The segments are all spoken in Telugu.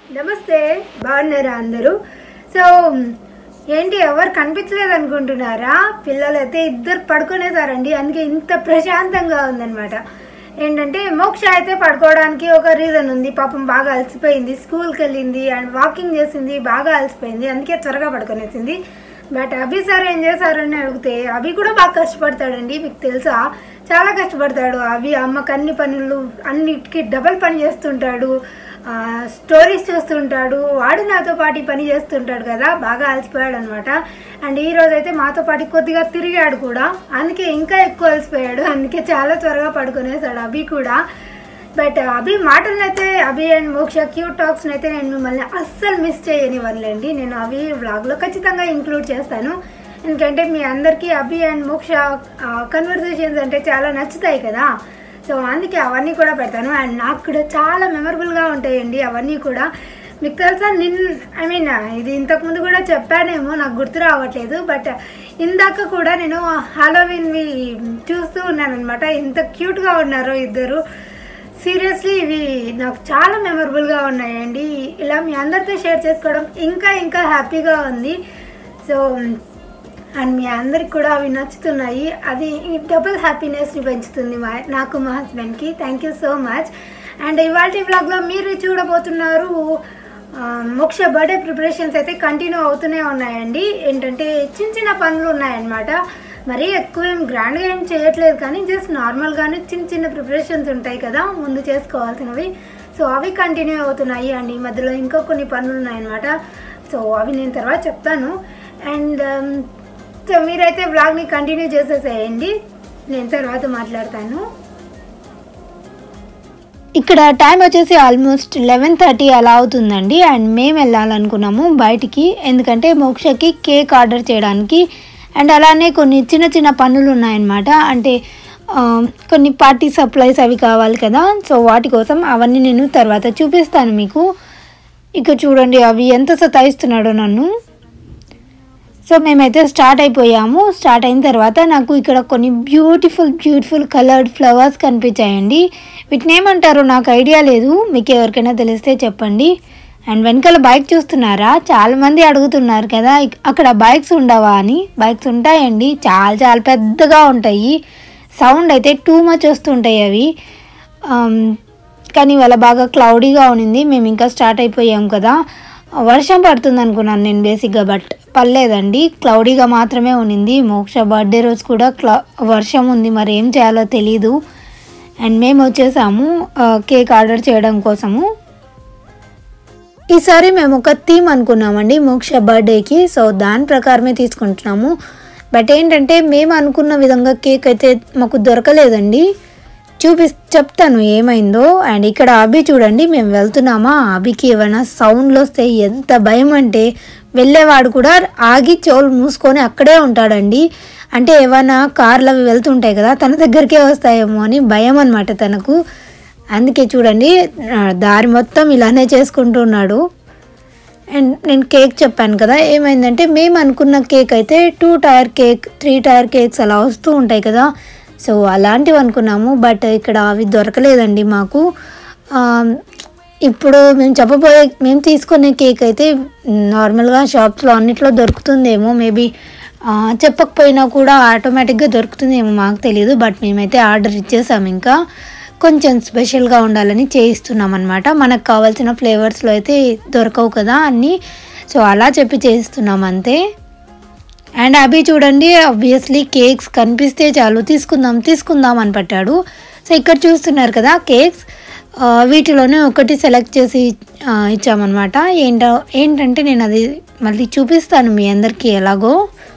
నమస్తే బాగున్నారా అందరూ సో ఏంటి ఎవరు కనిపించలేదు అనుకుంటున్నారా పిల్లలు అయితే ఇద్దరు పడుకునేసారండి అందుకే ఇంత ప్రశాంతంగా ఉందన్నమాట ఏంటంటే మోక్ష అయితే పడుకోవడానికి ఒక రీజన్ ఉంది పాపం బాగా అలసిపోయింది స్కూల్కి వెళ్ళింది అండ్ వాకింగ్ చేసింది బాగా అలసిపోయింది అందుకే త్వరగా పడుకునేసింది బట్ అభి సార్ ఏం చేశారని అడిగితే అభి కూడా బాగా కష్టపడతాడండి మీకు తెలుసా చాలా కష్టపడతాడు అభి అమ్మకి అన్ని పనులు అన్నిటికీ డబల్ పని చేస్తుంటాడు ఆ, స్టోరీస్ చూస్తుంటాడు వాడు నాతో పాటు ఈ పని చేస్తుంటాడు కదా బాగా అలసిపోయాడు అనమాట అండ్ ఈ రోజు అయితే మాతో పాటు కొద్దిగా తిరిగాడు కూడా అందుకే ఇంకా ఎక్కువ అలసిపోయాడు అందుకే చాలా త్వరగా పడుకునేసాడు అభి కూడా బట్ అభి మాటలను అయితే అభి అండ్ మోక్ష క్యూట్ టాక్స్ని అయితే నేను మిమ్మల్ని అస్సలు మిస్ చేయనివ్వనులేండి నేను అవి వ్లాగ్లో ఖచ్చితంగా ఇంక్లూడ్ చేస్తాను ఎందుకంటే మీ అందరికీ అభి అండ్ మోక్ష కన్వర్జేషన్స్ అంటే చాలా నచ్చుతాయి కదా సో అందుకే అవన్నీ కూడా పెడతాను అండ్ నాకు కూడా చాలా మెమరబుల్గా ఉంటాయండి అవన్నీ కూడా మీకు తెలుసా నిన్ ఐ మీన్ ఇది ఇంతకుముందు కూడా చెప్పానేమో నాకు గుర్తు రావట్లేదు బట్ ఇందాక కూడా నేను హాలోవిన్వి చూస్తూ ఉన్నాను అనమాట ఎంత క్యూట్గా ఉన్నారో ఇద్దరు సీరియస్లీ ఇవి నాకు చాలా మెమరబుల్గా ఉన్నాయండి ఇలా మీ అందరితో షేర్ చేసుకోవడం ఇంకా ఇంకా హ్యాపీగా ఉంది సో అండ్ మీ అందరికి కూడా అవి నచ్చుతున్నాయి అది ఈ డబుల్ హ్యాపీనెస్ని పెంచుతుంది మా నాకు మా హస్బెండ్కి thank you so much and ఇవాళ వ్లాగ్లో మీరు చూడబోతున్నారు ఆ, మోక్ష బర్త్డే ప్రిపరేషన్స్ అయితే కంటిన్యూ అవుతూనే ఉన్నాయండి ఏంటంటే చిన్న చిన్న పనులు ఉన్నాయన్నమాట మరీ ఎక్కువ ఏం గ్రాండ్గా ఏం చేయట్లేదు కానీ జస్ట్ నార్మల్గానే చిన్న చిన్న ప్రిపరేషన్స్ ఉంటాయి కదా ముందు చేసుకోవాల్సినవి సో అవి కంటిన్యూ అవుతున్నాయి అండ్ ఈ మధ్యలో ఇంకా కొన్ని పనులు ఉన్నాయన్నమాట సో అవి నేను తర్వాత చెప్తాను అండ్ సో మీరైతే వ్లాగ్ని కంటిన్యూ చేసేసేయండి నేను తర్వాత మాట్లాడతాను ఇక్కడ టైం వచ్చేసి ఆల్మోస్ట్ లెవెన్ థర్టీ అలా అవుతుందండి అండ్ మేము వెళ్ళాలనుకున్నాము బయటికి ఎందుకంటే మోక్షకి కేక్ ఆర్డర్ చేయడానికి అండ్ అలానే కొన్ని చిన్న చిన్న పనులు ఉన్నాయన్నమాట అంటే ఆ, కొన్ని పార్టీ సప్లైస్ అవి కావాలి కదా సో వాటి కోసం అవన్నీ నేను తర్వాత చూపిస్తాను మీకు ఇక చూడండి అవి ఎంత సతాయిస్తున్నాడో నన్ను సో మేమైతే స్టార్ట్ అయిపోయాము స్టార్ట్ అయిన తర్వాత నాకు ఇక్కడ కొన్ని బ్యూటిఫుల్ బ్యూటిఫుల్ కలర్డ్ ఫ్లవర్స్ కనిపించాయండి వీటిని ఏమంటారో నాకు ఐడియా లేదు మీకు ఎవరికైనా తెలిస్తే చెప్పండి అండ్ వెనకాల బైక్ చూస్తున్నారా చాలామంది అడుగుతున్నారు కదా ఇక్- అక్కడ బైక్స్ ఉండవా అని బైక్స్ ఉంటాయండి చాలా చాలా పెద్దగా ఉంటాయి సౌండ్ అయితే టూ మచ్ వస్తుంటాయి అవి ఆమ్, కానీ వాళ్ళ బాగా క్లౌడీగా ఉన్నింది మేము ఇంకా స్టార్ట్ అయిపోయాం కదా వర్షం పడుతుంది అనుకున్నాను నేను బేసిక్గా బట్ పర్లేదండి క్లౌడీగా మాత్రమే ఉన్నింది మోక్ష బర్త్డే రోజు కూడా క్లౌ వర్షం ఉంది మరి ఏం చేయాలో తెలీదు అండ్ మేము వచ్చేసాము ఆ, కేక్ ఆర్డర్ చేయడం కోసము ఈసారి మేము ఒక థీమ్ అనుకున్నామండి మోక్ష బర్త్డేకి సో దాని ప్రకారమే తీసుకుంటున్నాము బట్ ఏంటంటే మేము అనుకున్న విధంగా కేక్ అయితే మాకు దొరకలేదండి చూపి చెప్తాను ఏమైందో అండ్ ఇక్కడ అభి చూడండి మేము వెళ్తున్నామా అభికి ఏమైనా సౌండ్లు వస్తే ఎంత భయం అంటే వెళ్ళేవాడు కూడా ఆగి చెవులు మూసుకొని అక్కడే ఉంటాడండి అంటే ఏమైనా కార్లు అవి వెళ్తుంటాయి కదా తన దగ్గరికే వస్తాయేమో అని భయం అనమాట తనకు అందుకే చూడండి ఆ, దారి మొత్తం ఇలానే చేసుకుంటున్నాడు అండ్ నేను కేక్ చెప్పాను కదా ఏమైందంటే మేము అనుకున్న కేక్ అయితే two tier cake three tier cakes అలా వస్తూ ఉంటాయి కదా సో అలాంటివి అనుకున్నాము బట్ ఇక్కడ అవి దొరకలేదండి మాకు ఆ, ఇప్పుడు మేము చెప్పబోయే మేము తీసుకునే కేక్ అయితే నార్మల్గా షాప్స్లో అన్నిట్లో దొరుకుతుందేమో మేబీ చెప్పకపోయినా కూడా ఆటోమేటిక్గా దొరుకుతుందేమో మాకు తెలియదు బట్ మేమైతే ఆర్డర్ ఇచ్చేసాము ఇంకా కొంచెం స్పెషల్గా ఉండాలని చేయిస్తున్నాం అనమాట మనకు కావాల్సిన ఫ్లేవర్స్లో అయితే దొరకవు కదా అన్నీ సో అలా చెప్పి చేయిస్తున్నాం అంతే అండ్ అభి చూడండి ఆబ్వియస్లీ కేక్స్ కనిపిస్తే చాలు తీసుకుందాం తీసుకుందాం అని పట్టాడు సో ఇక్కడ చూస్తున్నారు కదా కేక్స్ ఆ, వీటిలోనే ఒకటి సెలెక్ట్ చేసి ఆ, ఇచ్చామన్నమాట ఏంటో ఏంటంటే నేను అది మళ్ళీ చూపిస్తాను మీ అందరికీ ఎలాగో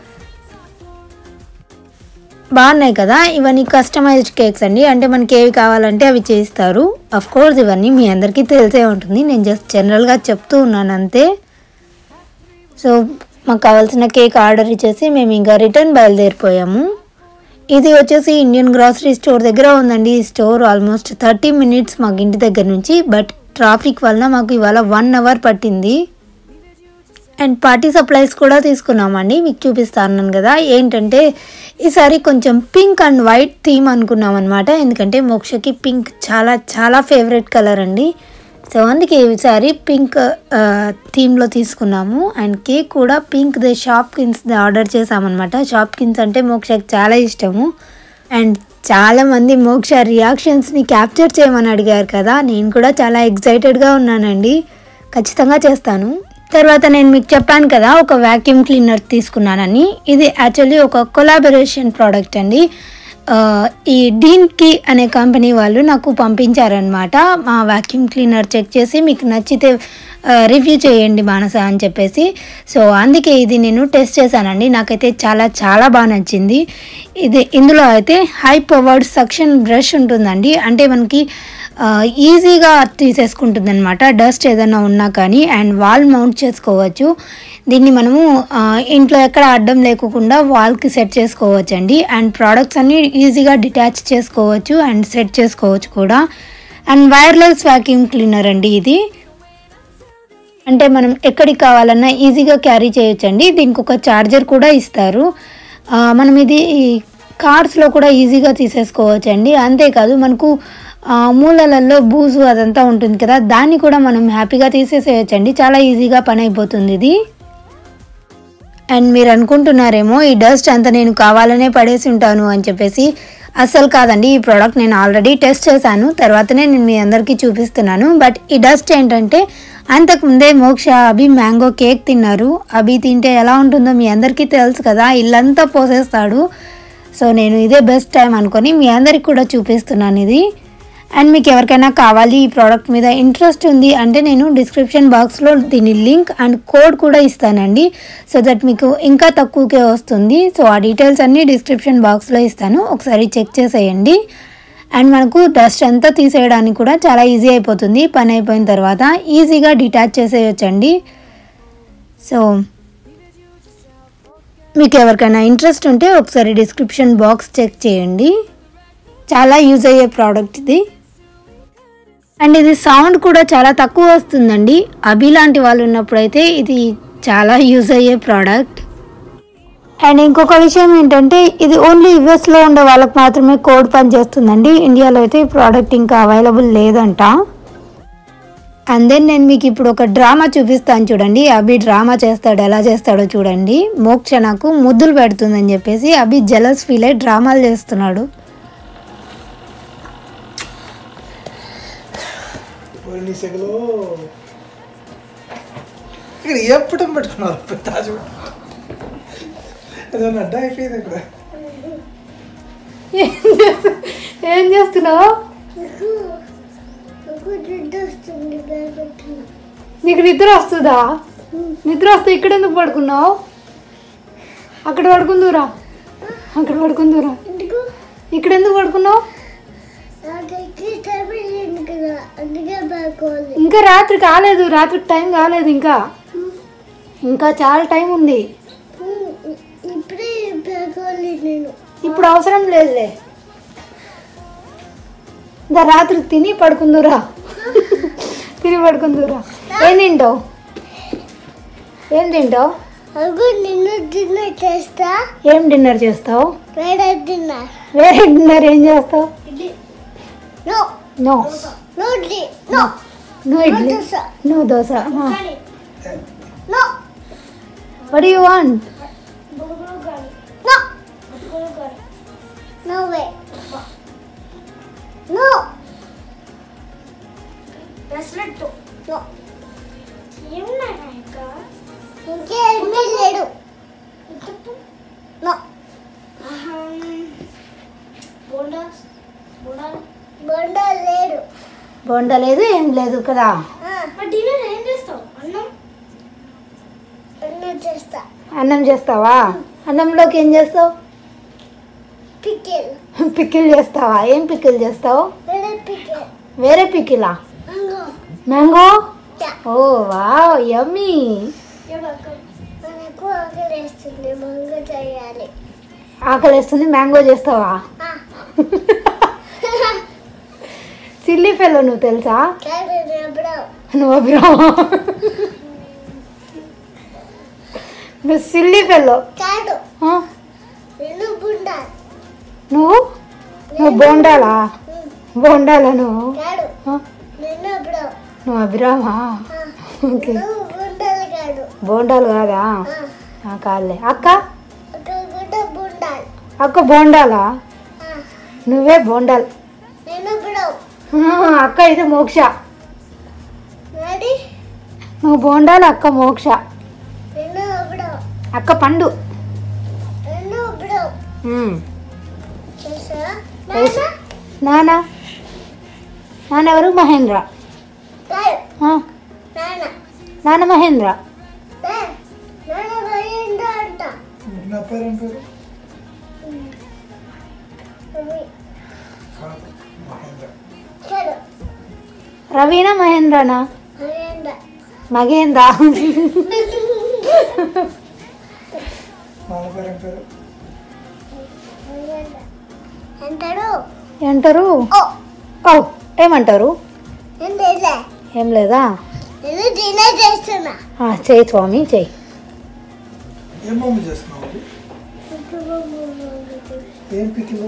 బాగున్నాయి కదా ఇవన్నీ కస్టమైజ్డ్ కేక్స్ అండి అంటే మనకి ఏవి కావాలంటే అవి చేయిస్తారు అఫ్ కోర్స్ ఇవన్నీ మీ అందరికీ తెలిసే ఉంటుంది నేను జస్ట్ జనరల్గా చెప్తూ ఉన్నాను అంతే సో మాకు కావాల్సిన కేక్ ఆర్డర్ ఇచ్చేసి మేము ఇంకా రిటర్న్ బయలుదేరిపోయాము ఇది వచ్చేసి ఇండియన్ గ్రాసరీ స్టోర్ దగ్గర ఉందండి ఈ స్టోర్ ఆల్మోస్ట్ థర్టీ మినిట్స్ మాకు ఇంటి దగ్గర నుంచి బట్ ట్రాఫిక్ వలన మాకు ఇవాళ వన్ అవర్ పట్టింది అండ్ పార్టీ సప్లైస్ కూడా తీసుకున్నామండి మీకు చూపిస్తాను కదా ఏంటంటే ఈసారి కొంచెం పింక్ అండ్ వైట్ థీమ్ అనుకున్నాం అనమాట ఎందుకంటే మోక్షకి పింక్ చాలా చాలా ఫేవరెట్ కలర్ అండి సో అందుకే ఈసారి పింక్ థీమ్లో తీసుకున్నాము అండ్ కేక్ కూడా pink the Shopkins order చేసామన్నమాట షాప్ కిన్స్ అంటే మోక్షకి చాలా ఇష్టము అండ్ చాలామంది మోక్ష రియాక్షన్స్ని క్యాప్చర్ చేయమని అడిగారు కదా నేను కూడా చాలా ఎగ్జైటెడ్గా ఉన్నానండి ఖచ్చితంగా చేస్తాను తర్వాత నేను మీకు చెప్పాను కదా ఒక వ్యాక్యూమ్ క్లీనర్ తీసుకున్నానని ఇది యాక్చువల్లీ ఒక కొలాబరేషన్ ప్రోడక్ట్ అండి ఆ, ఈ డీన్ కీ అనే కంపెనీ వాళ్ళు నాకు పంపించారనమాట మా వ్యాక్యూమ్ క్లీనర్ చెక్ చేసి మీకు నచ్చితే రివ్యూ చేయండి మానస అని చెప్పేసి సో అందుకే ఇది నేను టెస్ట్ చేశానండి నాకైతే చాలా చాలా బాగా నచ్చింది ఇది ఇందులో అయితే హై పవర్డ్ సక్షన్ బ్రష్ ఉంటుందండి అంటే మనకి ఆ, ఈజీగా తీసేసుకుంటుంది అనమాట డస్ట్ ఏదైనా ఉన్నా కానీ అండ్ వాల్ మౌంట్ చేసుకోవచ్చు దీన్ని మనము ఆ, ఇంట్లో ఎక్కడ అడ్డం లేకుండా వాల్కి సెట్ చేసుకోవచ్చు అండి అండ్ ప్రోడక్ట్స్ అన్ని ఈజీగా డిటాచ్ చేసుకోవచ్చు అండ్ సెట్ చేసుకోవచ్చు కూడా అండ్ వైర్లెస్ వ్యాక్యూమ్ క్లీనర్ అండి ఇది అంటే మనం ఎక్కడికి కావాలన్నా ఈజీగా క్యారీ చేయొచ్చండి దీనికి ఒక ఛార్జర్ కూడా ఇస్తారు ఆ, మనం ఇది కార్స్లో కూడా ఈజీగా తీసేసుకోవచ్చు అండి అంతేకాదు మనకు ఆ, మూలలలో బూజు అదంతా ఉంటుంది కదా దాన్ని కూడా మనం హ్యాపీగా తీసేసేయచ్చండి చాలా ఈజీగా పని అయిపోతుంది ఇది అండ్ మీరు అనుకుంటున్నారేమో ఈ డస్ట్ అంతా నేను కావాలనే పడేసి ఉంటాను అని చెప్పేసి అస్సలు కాదండి ఈ ప్రోడక్ట్ నేను ఆల్రెడీ టెస్ట్ చేశాను తర్వాతనే నేను మీ అందరికీ చూపిస్తున్నాను బట్ ఈ డస్ట్ ఏంటంటే అంతకుముందే మోక్ష అభి మ్యాంగో కేక్ తిన్నారు అభి తింటే ఎలా ఉంటుందో మీ అందరికీ తెలుసు కదా ఇల్లంతా పోసేస్తాడు సో నేను ఇదే బెస్ట్ టైం అనుకొని మీ అందరికి కూడా చూపిస్తున్నాను ఇది అండ్ మీకు ఎవరికైనా కావాలి ఈ ప్రోడక్ట్ మీద ఇంట్రెస్ట్ ఉంది అంటే నేను డిస్క్రిప్షన్ బాక్స్లో దీని లింక్ అండ్ కోడ్ కూడా ఇస్తానండి సో దట్ మీకు ఇంకా తక్కువకే వస్తుంది సో ఆ డీటెయిల్స్ అన్నీ డిస్క్రిప్షన్ బాక్స్లో ఇస్తాను ఒకసారి చెక్ చేసేయండి అండ్ మనకు డస్ట్ అంతా తీసేయడానికి కూడా చాలా ఈజీ అయిపోతుంది పని అయిపోయిన తర్వాత ఈజీగా డిటాచ్ చేసేయచ్చండి సో మీకు ఎవరికైనా ఇంట్రెస్ట్ ఉంటే ఒకసారి డిస్క్రిప్షన్ బాక్స్ చెక్ చేయండి చాలా యూజ్ అయ్యే ప్రోడక్ట్ ఇది అండ్ ఇది సౌండ్ కూడా చాలా తక్కువ వస్తుందండి అభి లాంటి వాళ్ళు ఉన్నప్పుడైతే ఇది చాలా యూజ్ అయ్యే ప్రోడక్ట్ అండ్ ఇంకొక విషయం ఏంటంటే ఇది ఓన్లీ యుఎస్లో ఉండే వాళ్ళకి మాత్రమే కోడ్ పనిచేస్తుందండి ఇండియాలో అయితే ఈ ప్రోడక్ట్ ఇంకా అవైలబుల్ లేదంట అండ్ దెన్ నేను మీకు ఇప్పుడు ఒక డ్రామా చూపిస్తాను చూడండి అభి డ్రామా చేస్తాడు ఎలా చేస్తాడో చూడండి మోక్ష నాకు ముద్దులు పెడుతుందని చెప్పేసి అభి జలస్ ఫీల్ అయ్యి డ్రామాలు చేస్తున్నాడు ఓరి నీ సెగలో ఇక్కడ ఎప్పుడు పెట్టుకున్నారు పెద్ద తాజు ఏదైనా అడ్డా అయిపోయింది ఇక్కడ ఏం చేస్తున్నావు నీకు నిద్ర వస్తుందా నిద్ర వస్తే ఇక్కడ ఎందుకు పడుకున్నావు అక్కడ పడుకుందురా అక్కడ పడుకుందురా ఇక్కడ ఎందుకు పడుకున్నావు అందుకే బాగోవాలి ఇంకా రాత్రి కాలేదు రాత్రి టైం కాలేదు ఇంకా ఇంకా చాలా టైం ఉంది ఇప్పుడే బాగోవాలి నేను ఇప్పుడు అవసరం లేదులే ఇంకా రాత్రి తిని పడుకుందురా తిని పడుకుందురా ఏం తింటావు ఏం తింటావు అగు నిన్ను డిన్నర్ చేస్తా ఏం డిన్నర్ చేస్తావు వేరే డిన్నర్ వేరే డిన్నర్ ఏం చేస్తావు నో నో నో డి no no idli dosa no dosa no what you want no no way no no ఇంకేమీ లేడు నో బొండా లేడు బొండ లేదు ఏం లేదు కదా డిన్నర్ ఏం చేస్తావు అన్నం అన్నం చేస్తా అన్నం చేస్తావా అన్నంలోకి ఏం చేస్తావు పికిల్ పికిల్ చేస్తావా ఏం పికిల్ చేస్తావు వేరే పికిల్ వేరే పికిలా అంగో mango yeah oh wow yummy మనకు ఆకలిస్తుంది మంగ చేయాలి ఆకలిస్తుంది మ్యాంగో చేస్తావా ఆ, సిల్లీ ఫెలో నువ్వు తెలుసా కాదు ఎప్పుడో నువ్వు అభిరా నువ్వు సిల్లీ ఫెలో కాదు నేను బుండా నువ్వు నువ్వు బోండాలా బోండాలా నువ్వు కాదు ఆ? నేను ఎప్పుడో నువ్వు అభిరామా ఆ, ఓకే నువ్వు బుండాలు కాదు బోండాలు కాదా ఆ, ఆ, కాదులే అక్క ఒక గుడ్డ బుండాలు అక్క బోండాలా ఆ, నువ్వే బోండాల్ నేను బిడవు ఆ, అక్క ఇది మోక్ష నాడి నువ్వు బోండాలు అక్క మోక్ష నేను బిడవు అక్క పండు నేను బిడవు ఉమ్. తెలుసా తెలుసు. నాన్న నానా నాన్నెవరు మహేంద్ర కాదు ఆ, నాన్న నాన్న మహేంద్ర ఏ, నాన్న పోయిండు అంట నా పేరు ఏం పేరు అవి కాదు మహేంద్ర కాదు రవీనా మహేంద్రనా పోయిండు మగేంద్ర నాన్న పేరు ఏం పేరు పోయిండు అంటాడు అంటారు ఓ ఓ ఏమంటారు నేను తెలుసా ఏం లేదా నేను తినే చేస్తున్నా ఆ, చేయి స్వామి చేయి ఏం మమ్మీ చేస్తున్నావు అది ఏం పికిల్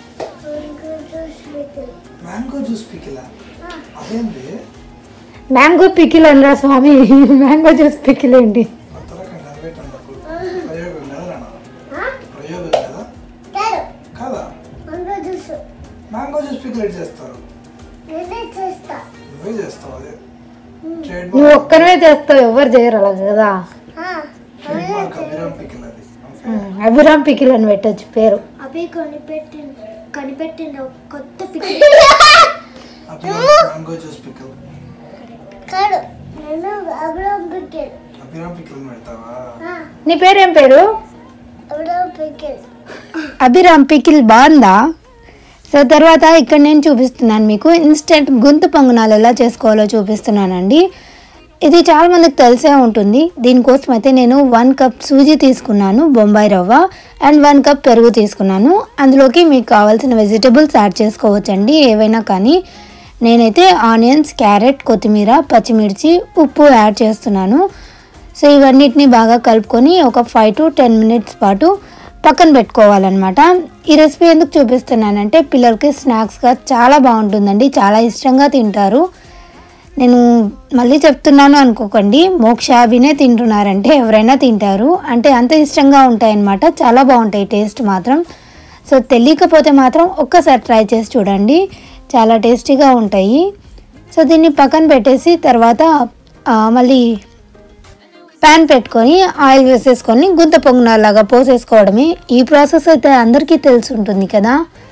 మ్యాంగో జ్యూస్ పికిలా అదేంటి మ్యాంగో పికిల్ అనరా స్వామి మ్యాంగో జ్యూస్ పికిల్ ఏంటి కొత్త రకం నిలబెట్టండి అప్పుడు ప్రయోగం కదా నాన్న ఆ? ప్రయోగం కదా కాదు కాదా mango juice mango juice pickle చేస్తారు నేనే చేస్తా నువ్వే చేస్తావు అదే ట్రేడ్ నువ్వు ఒక్కరివే చేస్తావు ఎవరు చేయరు అలా కదా ఆ, ట్రేడ్ మార్క్ అభిరామ్ పికిల్ అది ఉమ్, అభిరామ్ పికిల్ అని పెట్టచ్చు పేరు అవి కనిపెట్టింది కనిపెట్టింది ఒక కొత్త పిక్ అభిరామ్ మ్యాంగో జ్యూస్ పికిల్ కాదు నేను అబ్రహం పిక్కిల్ అభిరామ్ పికిల్ పెడతావా నీ పేరు ఏం పేరు అబ్రహం పిక్కిల్ అభిరామ్ పికిల్ బాగుందా సో తర్వాత ఇక్కడ నేను చూపిస్తున్నాను మీకు ఇన్స్టెంట్ గొంతు పొంగనాలు ఎలా చేసుకోవాలో చూపిస్తున్నానండి ఇది చాలా మందికి తెలిసే ఉంటుంది దీనికోసం అయితే నేను వన్ కప్ సూజీ తీసుకున్నాను బొంబాయి రవ్వ అండ్ వన్ కప్ పెరుగు తీసుకున్నాను అందులోకి మీకు కావాల్సిన వెజిటబుల్స్ యాడ్ చేసుకోవచ్చండి ఏవైనా కానీ నేనైతే ఆనియన్స్ క్యారెట్ కొత్తిమీర పచ్చిమిర్చి ఉప్పు యాడ్ చేస్తున్నాను సో ఇవన్నిటిని బాగా కలుపుకొని ఒక ఫైవ్ టు టెన్ మినిట్స్ పాటు పక్కన పెట్టుకోవాలన్నమాట ఈ రెసిపీ ఎందుకు చూపిస్తున్నానంటే పిల్లలకి స్నాక్స్గా చాలా బాగుంటుందండి చాలా ఇష్టంగా తింటారు నేను మళ్ళీ చెప్తున్నాను అనుకోకండి మోక్ష అవినే తింటున్నారంటే ఎవరైనా తింటారు అంటే అంత ఇష్టంగా ఉంటాయన్నమాట చాలా బాగుంటాయి టేస్ట్ మాత్రం సో తెలియకపోతే మాత్రం ఒక్కసారి ట్రై చేసి చూడండి చాలా టేస్టీగా ఉంటాయి సో దీన్ని పక్కన పెట్టేసి తర్వాత ఆ, మళ్ళీ ప్యాన్ పెట్టుకొని ఆయిల్ వేసేసుకొని గుంత పొంగనాలాగా పోసేసుకోవడమే ఈ ప్రాసెస్ అయితే అందరికీ తెలిసి ఉంటుంది కదా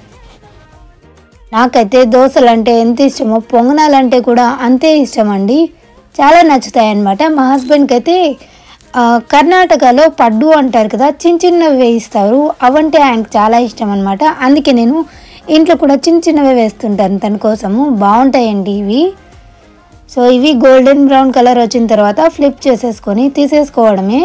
నాకైతే దోశలు అంటే ఎంత ఇష్టమో పొంగనాలు అంటే కూడా అంతే ఇష్టం అండి చాలా నచ్చుతాయి అన్నమాట మా హస్బెండ్కి అయితే ఆ, కర్ణాటకలో పడ్డు అంటారు కదా చిన్న చిన్నవి వేయిస్తారు అవంటే ఆయనకు చాలా ఇష్టం అనమాట అందుకే నేను ఇంట్లో కూడా చిన్న చిన్నవి వేస్తుంటాను తన కోసము బాగుంటాయండి ఇవి సో ఇవి గోల్డెన్ బ్రౌన్ కలర్ వచ్చిన తర్వాత ఫ్లిప్ చేసేసుకొని తీసేసుకోవడమే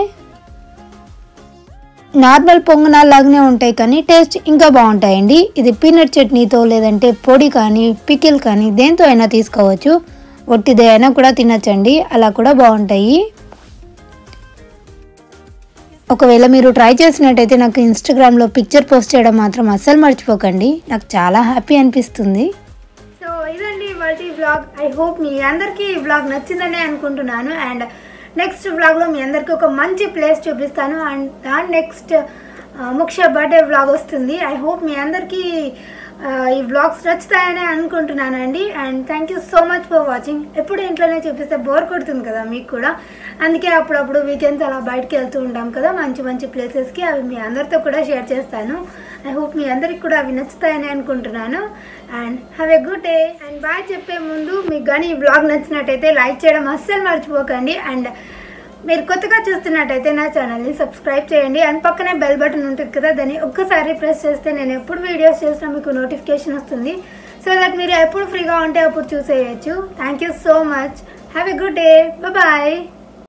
నార్మల్ పొంగనాలు లాగానే ఉంటాయి కానీ టేస్ట్ ఇంకా బాగుంటాయండి ఇది పీనట్ చట్నీతో లేదంటే పొడి కానీ పికిల్ కానీ దేంతో అయినా తీసుకోవచ్చు ఒట్టిదే అయినా కూడా తినచ్చండి అలా కూడా బాగుంటాయి ఒకవేళ మీరు ట్రై చేసినట్టయితే నాకు ఇన్స్టాగ్రామ్లో పిక్చర్ పోస్ట్ చేయడం మాత్రం అస్సలు మర్చిపోకండి నాకు చాలా హ్యాపీ అనిపిస్తుంది సో ఇదండి వాటి వ్లాగ్ ఐ హోప్ మీ అందరికీ ఈ వ్లాగ్ నచ్చిందనే అనుకుంటున్నాను అండ్ నెక్స్ట్ వ్లాగ్లో మీ అందరికీ ఒక మంచి ప్లేస్ చూపిస్తాను అండ్ దాని నెక్స్ట్ ముఖ్య బర్త్డే వ్లాగ్ వస్తుంది ఐ హోప్ మీ అందరికీ ఆ, ఈ వ్లాగ్స్ నచ్చుతాయని అనుకుంటున్నానండి and thank you so much for watching ఎప్పుడు ఇంట్లోనే చూపిస్తే బోర్ కొడుతుంది కదా మీకు కూడా అందుకే అప్పుడప్పుడు వీకెండ్స్ అలా బయటకు వెళ్తూ ఉంటాం కదా మంచి మంచి ప్లేసెస్కి అవి మీ అందరితో కూడా షేర్ చేస్తాను ఐ హోప్ మీ అందరికి కూడా అవి నచ్చుతాయని అనుకుంటున్నాను and have a good day and bye చెప్పే ముందు మీకు కానీ ఈ బ్లాగ్ నచ్చినట్టయితే లైక్ చేయడం అస్సలు మర్చిపోకండి అండ్ మీరు కొత్తగా చూస్తున్నట్టయితే నా ఛానల్ని సబ్స్క్రైబ్ చేయండి అండ్ పక్కనే బెల్ బటన్ ఉంటుంది కదా దాన్ని ఒక్కసారి ప్రెస్ చేస్తే నేను ఎప్పుడు వీడియోస్ చేసినా మీకు నోటిఫికేషన్ వస్తుంది సో దట్ మీరు ఎప్పుడు ఫ్రీగా ఉంటే అప్పుడు చూసేయచ్చు thank you so much have a good day bye